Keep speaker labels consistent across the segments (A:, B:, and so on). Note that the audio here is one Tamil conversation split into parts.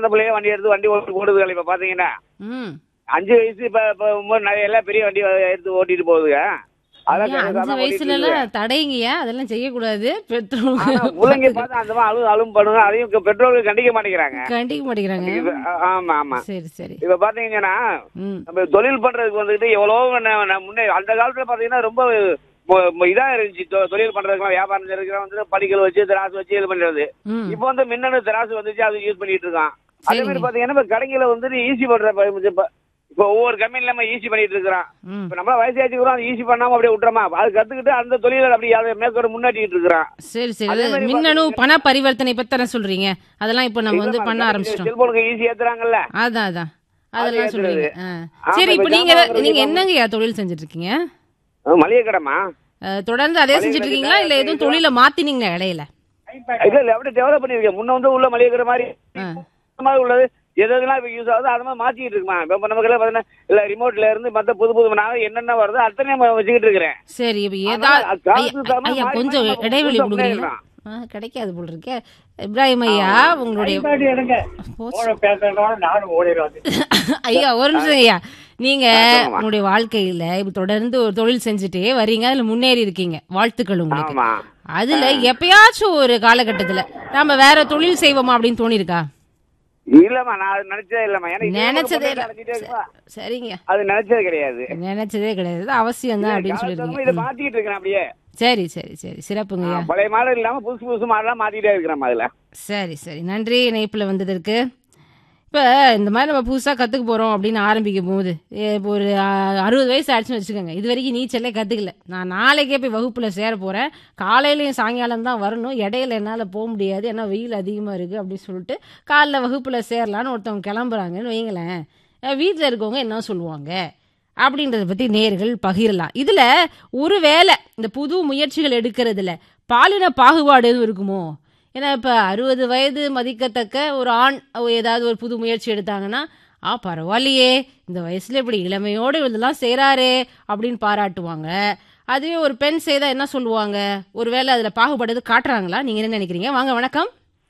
A: பிறந்த பிள்ளைய வண்டி எடுத்து வண்டி ஓட்டி ஓடுதுகள் இப்ப பாத்தீங்கன்னா
B: ம்
A: அஞ்சு வயசு இப்ப இப்ப ரொம்ப நிறைய எல்லாம் பெரிய வண்டி எடுத்து ஓட்டிட்டு போகுதுங்க அதெல்லாம்
B: ஏன்
A: கணக்கு
B: அஞ்சு
A: தான் ஓட்டிட்டு
B: வயசுல
A: இருக்குது.
B: எல்லாம் தடைங்கய்யா அதெல்லாம் செய்யக்கூடாது பெட்ரோல்
A: ஆனா பிள்ளைங்க பார்த்து அந்த மாதிரி அழும் அழும் பண்ணுங்க அதையும் பெட்ரோல் கண்டிக்க மாட்டேங்கிறாங்க
B: கண்டிக்க மாட்டேங்கிறாங்க
A: இது- ஆ- ஆமா ஆமா
B: சரி சரி
A: இப்ப பாத்தீங்கன்னா
B: ம்
A: நம்ம தொழில் பண்றதுக்கு வந்துட்டு எவ்வளவு ந- ந- முன்னே அந்த காலத்துல பாத்தீங்கன்னா ரொம்ப மொ- மொ- இதா இருந்துச்சு தொ- தொழில் பண்றதுக்கு வியாபாரம் செய்யறதுக்கு வந்து படிக்கல் வச்சு திராசு வச்சு இது பண்றது
B: ம்
A: இப்போ வந்து மின்னணு திராசு வந்துச்சு அது யூஸ் பண்ணிட்டு இருக்கான் அதே
B: சரிங்க.
A: மாதிரி பாத்தீங்கன்னா இப்ப கடைகளை வந்துட்டு ஈஸி பண்ற ப- இப்ப இப்போ ஒவ்வொரு கம்பெனில நம்ம ஈஸி பண்ணிட்டு இருக்கிறோம்
B: ம்
A: இப்ப நம்ம வயசாச்சுக்கிறோம் அது ஈஸி பண்ணாம அப்படியே விட்டுறோமா அது கத்துக்கிட்டு அந்த தொழில அப்படி அதை மேற்கொண்டு முன்னாடிட்டு இருக்கிறான்
B: சரி சரி
A: அதே
B: அது
A: மாதிரி
B: மின்னணு பண பரிவர்த்தனை பத்தி தானே சொல்றீங்க அதெல்லாம் இப்போ நம்ம வந்து பண்ண ஆரம்பிச்சிட்டோம்
A: செல்போனுக்கு ஈஸி ஏத்துறாங்கல்ல
B: அதான் அதான் அதெல்லாம்
A: அது
B: சொல்றீங்க ஆ.
A: ஆமா,
B: சரி இப்போ
A: இப்ப
B: நீங்க
A: ஜாமான் வாங்குறதுக்கு
B: நீங்க
A: இப்ப-
B: என்னங்கய்யா தொழில் செஞ்சுட்டு இருக்கீங்க
A: அஹ் மளிகை கடைமா
B: அஹ், தொடர்ந்து அதே செஞ்சுட்டு இருக்கீங்களா இல்ல எதுவும் தொழில மாத்தினீங்களா இடையில
A: இல்ல இல்ல அப்படியே டெவலப் பண்ணிருக்கேன் முன்ன வந்து உள்ள மளிகை கடை மாதிரி
B: ஆ.
A: இந்த மாதிரி உள்ளது எது எதுலாம் இப்ப யூஸ் ஆகுது அது மாதிரி மாத்திட்டு இருக்குமா இப்ப நமக்கு எல்லாம் பாத்தீங்கன்னா இல்ல ரிமோட்ல இருந்து மத்த புது புது நான் என்னென்ன வருதோ அத்தனை நம்ம வச்சுக்கிட்டு இருக்கிறேன்
B: சரி இப்போ
A: அதனால
B: ஏதாவது
A: காசு
B: ஐயா,
A: தராம
B: ஐயா
A: மாறி
B: கொஞ்சம்
A: மாறி நம்ம
B: இடைவெளி
A: புதுசா
B: கொடுக்குறீங்களா ஆ, கிடைக்காது போல் இருக்கே இப்ராஹிம் ஐயா உங்களுடைய
C: கைப்பாடி எடுங்க
B: போச்சு.
C: போன பேசுறதோட நானும் ஓடிடுவேன்
B: ஐயா ஒரு நிமிஷம் ஐயா நீங்க
A: சொல்லுங்கம்மா.
B: உங்களுடைய வாழ்க்கையில இப்ப தொடர்ந்து ஒரு தொழில் செஞ்சுட்டே வர்றீங்க அதுல முன்னேறி இருக்கீங்க வாழ்த்துக்கள் உங்களுக்கு
A: ஆமா
B: அதுல எப்பயாச்சும் ஒரு காலகட்டத்துல நாம வேற தொழில் செய்வோமா அப்படின்னு தோணிருக்கா
A: இல்லம்மா நான் அது நினைச்சதே இல்லம்மா ஏன்னா இது
B: நினைச்சதே
A: நமக்கு
B: இல்ல
A: நடந்துட்டே இருக்குமா?
B: சரிங்க
A: அது நினைச்சது கிடையாது
B: நினைச்சதே கிடையாது இது அவசியம் தான் அப்படின்னு
A: காலத்தரமா
B: சொல்லிருக்கீங்க
A: இதை
B: ம்.
A: மாத்திட்டு இருக்கிறேன் அப்படியே
B: சரி சரி சரி சிறப்புங்கய்யா
A: பழைய மாடல் இல்லாம புதுசு புதுசு மாடலாம் மாத்திட்டே இருக்கிறேன் அதுல
B: சரி சரி நன்றி இணைப்பில் வந்ததற்கு இப்போ இந்த மாதிரி நம்ம புதுசாக கற்றுக்க போகிறோம் அப்படின்னு ஆரம்பிக்கும் போது ஏ, இப்போ ஒரு ஆ, அறுபது வயசு ஆயிடுச்சுன்னு வச்சுக்கோங்க இது வரைக்கும் நீச்சலே கற்றுக்கல நான் நாளைக்கே போய் வகுப்பில் சேர போகிறேன் காலையிலையும் சாயங்காலம் தான் வரணும் இடையில என்னால் போக முடியாது ஏன்னா வெயில் அதிகமாக இருக்குது அப்படின்னு சொல்லிட்டு காலைல வகுப்பில் சேரலான்னு ஒருத்தவங்க கிளம்புறாங்கன்னு வைங்களேன் வீட்டில் இருக்கவங்க என்ன சொல்லுவாங்க அப்படின்றத பற்றி நேர்கள் பகிரலாம் இதில் ஒரு வேளை இந்த புது முயற்சிகள் எடுக்கிறதுல பாலின பாகுபாடு எதுவும் இருக்குமோ ஏன்னா இப்போ அறுபது வயது மதிக்கத்தக்க ஒரு ஆண் ஏதாவது ஒரு புது முயற்சி எடுத்தாங்கன்னா ஆ பரவாயில்லையே இந்த வயசுல இப்படி இளமையோடு இதெல்லாம் செய்கிறாரே அப்படின்னு பாராட்டுவாங்க அதுவே ஒரு பெண் செய்தால் என்ன சொல்லுவாங்க ஒருவேளை அதில் பாகுபாடு எதுவும் காட்டுறாங்களா நீங்கள் என்ன நினைக்கிறீங்க வாங்க வணக்கம்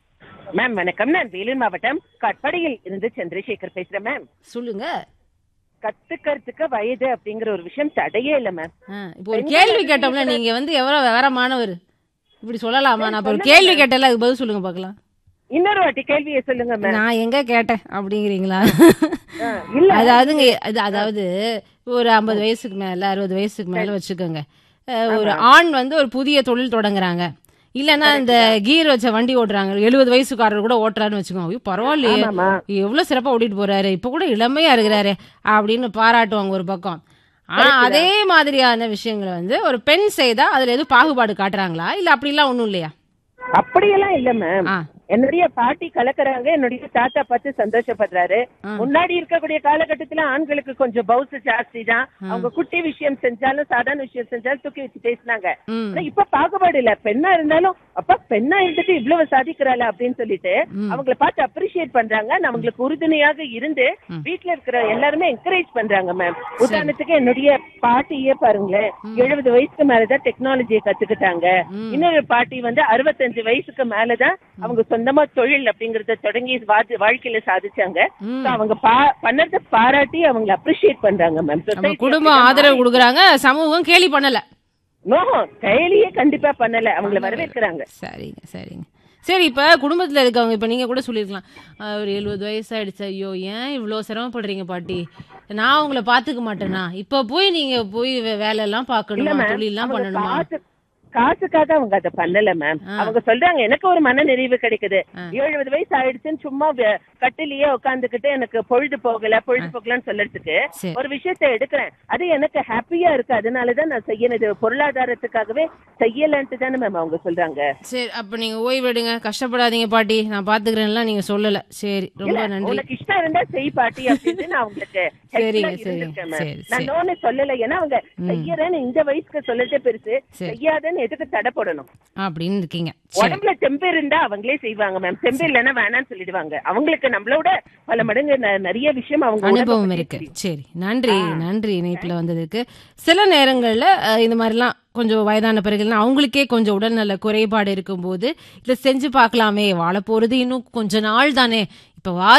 D: மேம் வணக்கம் நான் வேலூர் மாவட்டம் கட்படியில் இருந்து சந்திரசேகர் பேசுறேன் மேம்
B: சொல்லுங்க
D: கத்துக்கிறதுக்கு வயது அப்படிங்கிற ஒரு விஷயம் தடையே இல்ல மேம்
B: ஆ, இப்போ ஒரு கேள்வி கேட்டோம்ல நீங்க வந்து எவ்வளவு விவரமானவர் இப்படி சொல்லலாமா நான் இப்ப ஒரு கேள்வி கேட்டல அதுக்கு பதில் சொல்லுங்க பார்க்கலாம்
D: இன்னொரு வாட்டி கேள்வியை சொல்லுங்க மேம்
B: நான் எங்க கேட்டேன் அப்படிங்கிறீங்களா
D: ஆ, இல்ல
B: அதாவதுங்க அது அதாவது ஒரு ஐம்பது வயசுக்கு மேல அறுபது வயசுக்கு மேல வச்சுக்கோங்க அஹ், ஒரு ஆண் வந்து ஒரு புதிய தொழில் தொடங்குறாங்க இல்லைன்னா இந்த கீர் வச்ச வண்டி ஓட்டுறாங்க எழுபது வயசுக்காரர் கூட ஓட்டுறாருன்னு வச்சுக்கோங்க ஐயோ பரவாயில்லையே
D: ஆமாமா
B: எவ்வளவு சிறப்பா ஓட்டிட்டு போறாரு இப்ப கூட இளமையா இருக்கிறாரு அப்படின்னு பாராட்டுவாங்க ஒரு பக்கம் ஆனா அதே மாதிரியான விஷயங்களை வந்து ஒரு பெண் செய்தா அதுல எதுவும் பாகுபாடு காட்டுறாங்களா இல்ல அப்படிலாம் ஒண்ணும் இல்லையா
D: அப்படியெல்லாம் இல்ல மேம்
B: ஆ
D: என்னுடைய பாட்டி கலக்குறாங்க என்னுடைய தாத்தா பார்த்து சந்தோஷப்படுறாரு
B: ஆ.
D: முன்னாடி இருக்கக்கூடிய காலகட்டத்துல ஆண்களுக்கு கொஞ்சம் பவுஸ் ஜாஸ்தி தான் அவங்க குட்டி விஷயம் செஞ்சாலும் சாதாரண விஷயம் செஞ்சாலும் தூக்கி வச்சு பேசினாங்க
B: ம்
D: ஆனா இப்ப பாகுபாடு இல்ல பெண்ணா இருந்தாலும் அப்ப பெண்ணா இருந்துட்டு இவ்வளவு சாதிக்கிறாள் அப்படின்னு சொல்லிட்டு
B: ம்.
D: அவங்கள பார்த்து அப்ரிஷியேட் பண்றாங்க நான் அவங்களுக்கு உறுதுணையாக இருந்து வீட்ல இருக்கிற எல்லாருமே என்கரேஜ் பண்றாங்க மேம் உதாரணத்துக்கு என்னுடைய பாட்டியே பாருங்களேன் எழுபது வயசுக்கு மேலதான் டெக்னாலஜியை கத்துக்கிட்டாங்க
B: ம்.
D: இன்னொரு பாட்டி வந்து அறுபத்தஞ்சு வயசுக்கு மேலதான் அவங்க சொந்தமா தொழில் அப்படிங்கறத தொடங்கி வா- வாழ்க்கையில சாதிச்சாங்க
B: ம்.
D: So அவங்க பா- பண்ணதை பாராட்டி அவங்களை அப்ரிஷியேட் பண்றாங்க மேம்
B: நம்ம குடும்பம் ஆதரவு கொடுக்குறாங்க சமூகம் கேலி பண்ணல
D: நோ கையிலேயே கண்டிப்பா பண்ணல அவங்கள வரவேற்கிறாங்க
B: சரிங்க சரிங்க சரி இப்ப குடும்பத்துல இருக்கவங்க இப்ப நீங்க கூட சொல்லிருக்கலாம் அஹ், ஒரு எழுபது வயசு ஆயிடுச்சு ஐயோ ஏன் இவ்வளோ சிரமப்படுறீங்க பாட்டி நான் உங்களை பாத்துக்க மாட்டேனா இப்ப போய் நீங்க போய் வே- வேலை எல்லாம்
D: இல்ல
B: பார்க்கணுமா
D: மேம்
B: தொழில் எல்லாம்
D: அவங்க
B: பண்ணணுமா
D: காசு காசுக்காக அவங்க அதை பண்ணல மேம்
B: ஆ.
D: அவங்க சொல்றாங்க எனக்கு ஒரு மன நிறைவு கிடைக்குது
B: ஆ.
D: எழுபது வயசு ஆயிடுச்சுன்னு சும்மா வே- கட்டிலேயே உட்காந்துக்கிட்டு எனக்கு பொழுது போகல பொழுது போகலன்னு சொல்றதுக்கு
B: சரி.
D: ஒரு விஷயத்த எடுக்கிறேன் அது எனக்கு ஹாப்பியா இருக்கு அதனாலதான் நான் செய்யறது பொருளாதாரத்துக்காகவே செய்யலன்ட்டு தானே மேம் அவங்க சொல்றாங்க
B: சரி அப்ப நீங்க ஓய்வு எடுங்க கஷ்டப்படாதீங்க பாட்டி நான் பாத்துக்கிறேன்லாம் நீங்க சொல்லல சரி ரொம்ப
D: இல்ல,
B: நன்றி
D: உனக்கு இஷ்டம் இருந்தா செய் பாட்டி அப்படின்னு நான் உங்களுக்கு
B: சரிங்க,
D: helpful ஆ
B: சரிங்க.
D: இருந்திருக்கேன் ma'am.
B: சரி,
D: நான்
B: சரி.
D: நோன்னு சொல்லல ஏன்னா அவங்க செய்யறேன்னு இந்த வயசுக்கு சொல்லதே பெருசு
B: சரி.
D: செய்யாதன்னு எதுக்கு தடை போடணும்
B: அப்படின்னு இருக்கீங்க சரி
D: உடம்புல தெம்பு இருந்தா அவங்களே செய்வாங்க மேம் தெம்பு இல்லைன்னா வேணாம்னு சொல்லிடுவாங்க அவங்களுக்கு நம்மளோட பல மடங்கு ந- நிறைய விஷயம் அவங்க உடம்ப
B: அனுபவம்
D: பத்தி
B: இருக்கு
D: தெரியும்.
B: சரி நன்றி நன்றி இணைப்புல வந்ததுக்கு சில நேரங்கள்ல அஹ், இந்த மாதிரிலாம் கொஞ்சம் வயதான பிறகுலாம் அவங்களுக்கே கொஞ்சம் உடல்நல குறைபாடு இருக்கும்போது இதை செஞ்சு பார்க்கலாமே வாழ போறது இன்னும் கொஞ்ச நாள் தானே இப்ப வா